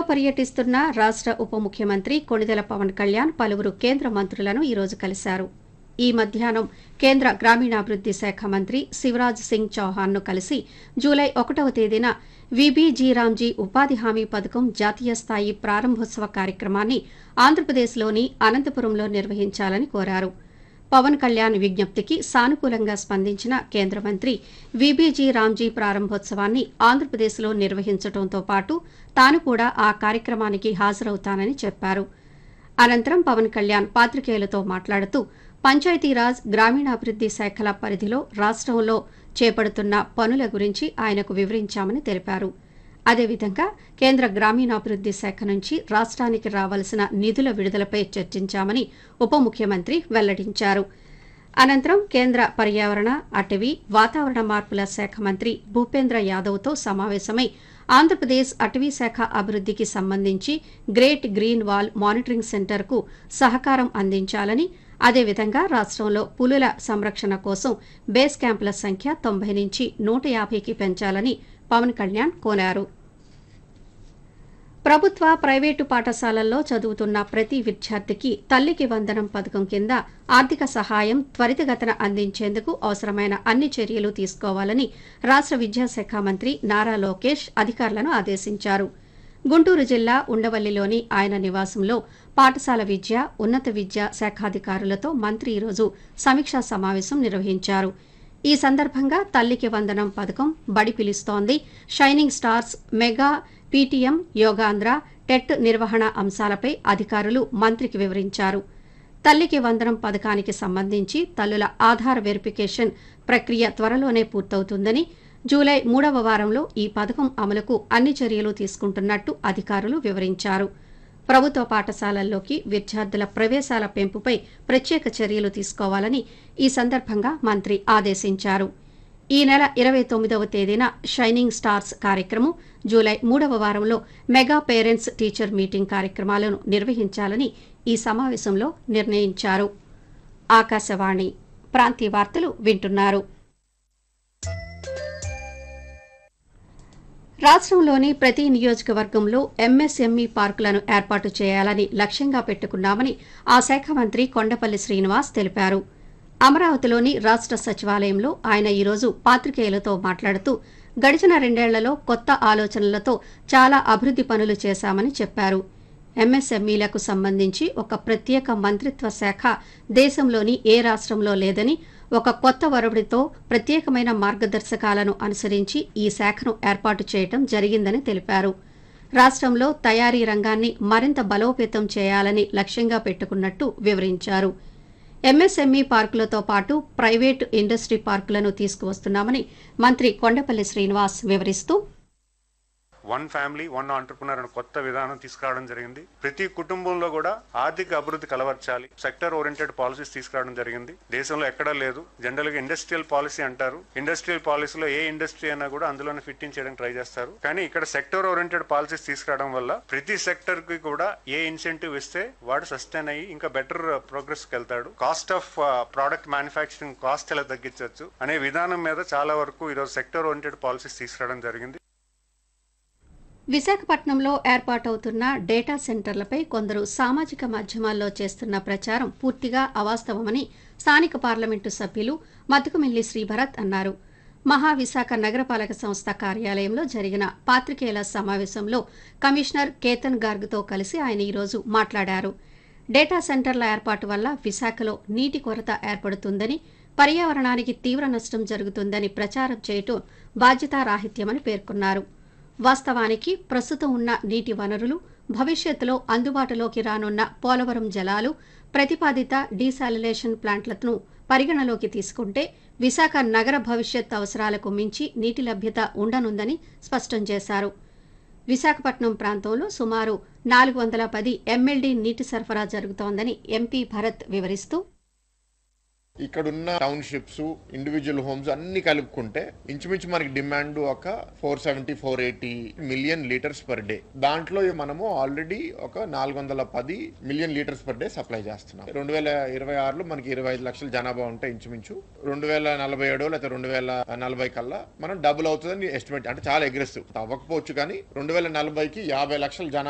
పర్యటిస్తున్న రాష్ట్ర ఉప ముఖ్యమంత్రి కొణిదెల పవన్ కళ్యాణ్ పలువురు కేంద్ర మంత్రులను ఈరోజు కలిశారు ఈ మధ్యాహ్నం కేంద్ర గ్రామీణాభివృద్ది శాఖ మంత్రి శివరాజ్ సింగ్ చౌహాన్ను కలిసి జూలై ఒకటవ తేదీన విబీజీరామ్జీ ఉపాధి హామీ పథకం జాతీయ స్థాయి ప్రారంభోత్సవ కార్యక్రమాన్ని ఆంధ్రప్రదేశ్లోని అనంతపురంలో నిర్వహించాలని కోరారు పవన్ కళ్యాణ్ విజ్ఞప్తికి సానుకూలంగా స్పందించిన కేంద్ర మంత్రి విబీజీ రామ్జీ ప్రారంభోత్సవాన్ని ఆంధ్రప్రదేశ్లో నిర్వహించడంతో పాటు తాను కూడా ఆ కార్యక్రమానికి హాజరవుతానని చెప్పారు అనంతరం పవన్ కళ్యాణ్ పాత్రికేయులతో మాట్లాడుతూ పంచాయతీరాజ్ గ్రామీణాభివృద్ది శాఖల పరిధిలో రాష్ట్రంలో చేపడుతున్న పనుల గురించి ఆయనకు వివరించామని తెలిపారు అదేవిధంగా కేంద్ర గ్రామీణాభివృద్ది శాఖ నుంచి రాష్ట్రానికి రావాల్సిన నిధుల విడుదలపై చర్చించామని ఉప ముఖ్యమంత్రి వెల్లడించారు అనంతరం కేంద్ర పర్యావరణ అటవీ వాతావరణ మార్పుల శాఖ మంత్రి భూపేంద్ర యాదవ్తో సమావేశమై ఆంధ్రప్రదేశ్ అటవీ శాఖ అభివృద్దికి సంబంధించి గ్రేట్ గ్రీన్ వాల్ మానిటరింగ్ సెంటర్కు సహకారం అందించాలని అదేవిధంగా రాష్ట్రంలో పులుల సంరక్షణ కోసం బేస్ క్యాంపుల సంఖ్య తొంభై నుంచి నూట యాభైకి పెంచాలని పవన్ కళ్యాణ్ కోరారు ప్రభుత్వ ప్రైవేటు పాఠశాలల్లో చదువుతున్న ప్రతి విద్యార్థికి తల్లికి వందనం పథకం కింద ఆర్థిక సహాయం త్వరితగతిన అందించేందుకు అవసరమైన అన్ని చర్యలు తీసుకోవాలని రాష్ట్ర విద్యాశాఖ మంత్రి నారా లోకేష్ అధికారులను ఆదేశించారు గుంటూరు జిల్లా ఉండవల్లిలోని ఆయన నివాసంలో పాఠశాల విద్య ఉన్నత విద్య శాఖాధికారులతో మంత్రి ఈరోజు సమీక్షా సమావేశం నిర్వహించారు ఈ సందర్భంగా తల్లికి వందనం పథకం బడి పిలుస్తోంది shining stars mega PTM Yogandhra TET నిర్వహణ అంశాలపై అధికారులు మంత్రికి వివరించారు తల్లికి వందనం పథకానికి సంబంధించి తల్లుల ఆధార్ వెరిఫికేషన్ ప్రక్రియ త్వరలోనే పూర్తవుతుందని జూలై మూడవ వారంలో ఈ పథకం అమలుకు అన్ని చర్యలు తీసుకుంటున్నట్టు అధికారులు వివరించారు ప్రభుత్వ పాఠశాలల్లోకి విద్యార్థుల ప్రవేశాల పెంపుపై ప్రత్యేక చర్యలు తీసుకోవాలని ఈ సందర్భంగా మంత్రి ఆదేశించారు ఈ నెల ఇరవై తొమ్మిదవ తేదీన షైనింగ్ స్టార్స్ కార్యక్రమం జూలై మూడవ వారంలో మెగా పేరెంట్స్ టీచర్ మీటింగ్ కార్యక్రమాలను నిర్వహించాలని ఈ సమావేశంలో నిర్ణయించారు ఆకాశవాణి ప్రాంతీయ వార్తలు వింటున్నారు రాష్ట్రంలోని ప్రతి నియోజకవర్గంలో ఎంఎస్ఎంఈ పార్కులను ఏర్పాటు చేయాలని లక్ష్యంగా పెట్టుకున్నామని ఆ శాఖ మంత్రి కొండపల్లి శ్రీనివాస్ తెలిపారు అమరావతిలోని రాష్ట్ర సచివాలయంలో ఆయన ఈరోజు పాత్రికేయులతో మాట్లాడుతూ గడిచిన రెండేళ్లలో కొత్త ఆలోచనలతో చాలా అభివృద్ది పనులు చేశామని చెప్పారు ఎంఎస్ఎంఈలకు సంబంధించి ఒక ప్రత్యేక మంత్రిత్వ శాఖ దేశంలోని ఏ రాష్ట్రంలో లేదని ఒక కొత్త వరవడితో ప్రత్యేకమైన మార్గదర్శకాలను అనుసరించి ఈ శాఖను ఏర్పాటు చేయడం జరిగిందని తెలిపారు రాష్ట్రంలో తయారీ రంగాన్ని మరింత బలోపేతం చేయాలని లక్ష్యంగా పెట్టుకున్నట్టు వివరించారు ఎంఎస్ఎంఈ పార్కులతో పాటు ప్రైవేటు ఇండస్ట్రీ పార్కులను తీసుకువస్తున్నామని మంత్రి కొండపల్లి శ్రీనివాస్ వివరిస్తూ వన్ ఫ్యామిలీ వన్ ఆంటర్ప్రినర్ అనే కొత్త విధానం తీసుకురావడం జరిగింది ప్రతి కుటుంబంలో కూడా ఆర్థిక అభివృద్ధి కలవర్చాలి సెక్టర్ ఓరియంటెడ్ పాలసీస్ తీసుకురావడం జరిగింది దేశంలో ఎక్కడా లేదు జనరల్ గా ఇండస్ట్రియల్ పాలసీ అంటారు ఇండస్ట్రియల్ పాలసీలో ఏ ఇండస్ట్రీ అయినా కూడా అందులోనే ఫిట్టింగ్ చేయడానికి ట్రై చేస్తారు కానీ ఇక్కడ సెక్టర్ ఓరియంటెడ్ పాలసీస్ తీసుకురావడం వల్ల ప్రతి సెక్టర్ కి కూడా ఏ ఇన్సెంటివ్ ఇస్తే వాడు సస్టైన్ అయ్యి ఇంకా బెటర్ ప్రోగ్రెస్ కి వెళ్తాడు cost of product manufacturing cost ఎలా తగ్గించవచ్చు అనే విధానం మీద చాలా వరకు ఈరోజు సెక్టర్ ఓరియంటెడ్ పాలసీస్ తీసుకురావడం జరిగింది విశాఖపట్నంలో ఏర్పాటవుతున్న డేటా సెంటర్లపై కొందరు సామాజిక మాధ్యమాల్లో చేస్తున్న ప్రచారం పూర్తిగా అవాస్తవమని స్థానిక పార్లమెంటు సభ్యులు మతుకుమిల్లి శ్రీభరత్ అన్నారు మహావిశాఖ నగరపాలక సంస్థ కార్యాలయంలో జరిగిన పాత్రికేయుల సమావేశంలో కమిషనర్ కేతన్ గార్గ్తో కలిసి ఆయన ఈరోజు మాట్లాడారు డేటా సెంటర్ల ఏర్పాటు వల్ల విశాఖలో నీటి కొరత ఏర్పడుతుందని పర్యావరణానికి తీవ్ర నష్టం జరుగుతుందని ప్రచారం చేయటం బాధ్యతారాహిత్యమని పేర్కొన్నారు వాస్తవానికి ప్రస్తుతం ఉన్న నీటి వనరులు భవిష్యత్తులో అందుబాటులోకి రానున్న పోలవరం జలాలు ప్రతిపాదిత డీసాలినేషన్ ప్లాంట్లను పరిగణలోకి తీసుకుంటే విశాఖ నగర భవిష్యత్ అవసరాలకు మించి నీటి లభ్యత ఉండనుందని స్పష్టం చేశారు విశాఖపట్నం ప్రాంతంలో సుమారు నాలుగు వందల పది ఎంఎల్డీ నీటి సరఫరా జరుగుతోందని ఎంపీ భరత్ వివరిస్తూ ఇక్కడున్న టౌన్షిప్స్ ఇండివిజువల్ హోమ్స్ అన్ని కలుపుకుంటే ఇంచుమించు మనకి డిమాండ్ ఒక four seventy four eighty million litres per day దాంట్లో మనము ఆల్రెడీ ఒక నాలుగు వందల పది million litres per day supply చేస్తున్నాం రెండు వేల ఇరవై ఆరులో మనకి ఇరవై ఐదు లక్షల జనాభా ఉంటే ఇంచుమించు రెండు వేల నలభై ఏడో లేకపోతే రెండు వేల నలభై కల్లా మనం డబుల్ అవుతుందని ఎస్టిమేట్ అంటే చాలా అగ్రెసివ్ అవ్వకపోవచ్చు కానీ రెండు వేల నలభైకి యాభై లక్షల జనాభా